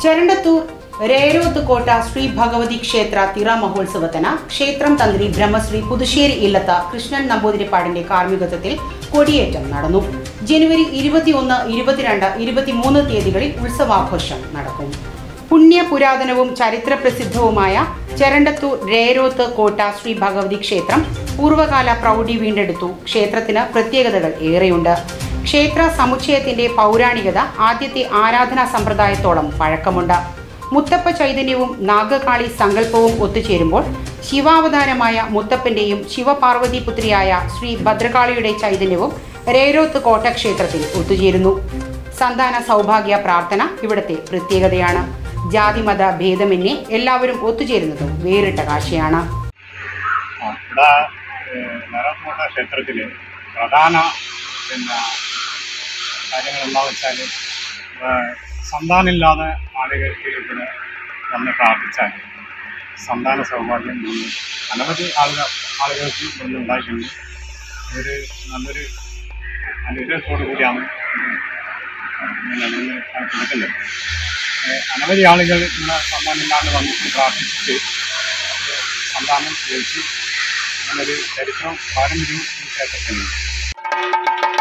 ചെരണ്ടത്തൂർ രേരോത്ത് കോട്ട ശ്രീ ഭഗവതി ക്ഷേത്ര തിറ മഹോത്സവത്തിന് ക്ഷേത്രം തന്ത്രി ബ്രഹ്മശ്രീ പുതുശ്ശേരി ഇല്ലത്ത കൃഷ്ണൻ നമ്പൂതിരിപ്പാടിന്റെ കാർമ്മികത്വത്തിൽ കൊടിയേറ്റം നടന്നു ജനുവരി ഇരുപത്തിയൊന്ന് ഇരുപത്തിരണ്ട് ഇരുപത്തിമൂന്ന് തീയതികളിൽ ഉത്സവാഘോഷം നടക്കും പുണ്യ പുരാതനവും ചരിത്ര പ്രസിദ്ധവുമായ ചെരണ്ടത്തൂർ രേരോത്ത് കോട്ട ശ്രീ ഭഗവതി ക്ഷേത്രം പൂർവ്വകാല പ്രൗഢി വീണ്ടെടുത്തു ക്ഷേത്രത്തിന് പ്രത്യേകതകൾ ഏറെയുണ്ട് ക്ഷേത്ര സമുച്ചയത്തിന്റെ പൗരാണികത ആദ്യത്തെ ആരാധനാ സമ്പ്രദായത്തോളം പഴക്കമുണ്ട് മുത്തപ്പ ചൈതന്യവും നാഗകാളി സങ്കല്പവും ഒത്തുചേരുമ്പോൾ ശിവാവതാരമായ മുത്തപ്പന്റെയും ശിവപാർവതി പുത്രിയായ ശ്രീ ഭദ്രകാളിയുടെ ചൈതന്യവും രേരോത്ത് കോട്ട ക്ഷേത്രത്തിൽ ഒത്തുചേരുന്നു സന്താന സൗഭാഗ്യ പ്രാർത്ഥന ഇവിടുത്തെ പ്രത്യേകതയാണ് ജാതിമത ഭേദമന്യേ എല്ലാവരും ഒത്തുചേരുന്നതും വേറിട്ട കാഴ്ചയാണ് ആ, ഇവിടെ നരക്കോട്ട ക്ഷേത്രത്തിൽ പ്രധാന പിന്നെ കാര്യങ്ങൾ എന്താണെന്ന് വെച്ചാൽ സന്താനമില്ലാതെ ആളുകൾക്ക് ഇവിടെ വന്ന് പ്രാർത്ഥിച്ചാൽ സന്താന സൗഭാഗ്യം വന്ന് അനവധി ആളുകൾ ആളുകൾക്ക് ഇവിടെ ഉണ്ടായിട്ടുണ്ട് ഒരു നല്ലൊരു അനുഗ്രഹത്തോടു കൂടിയാണ് ഇത് ഇങ്ങനെ നിന്ന് കൊടുക്കുന്നത് ഏഹ് അനവധി ആളുകൾ ഇവിടെ സന്താനമില്ലാതെ വന്നിട്ട് പ്രാർത്ഥിച്ചിട്ട് സന്താനം ലഭിച്ചു അങ്ങനൊരു ചരിത്രം പാരമ്പര്യം ഈ ക്ഷേത്രത്തിനുണ്ട്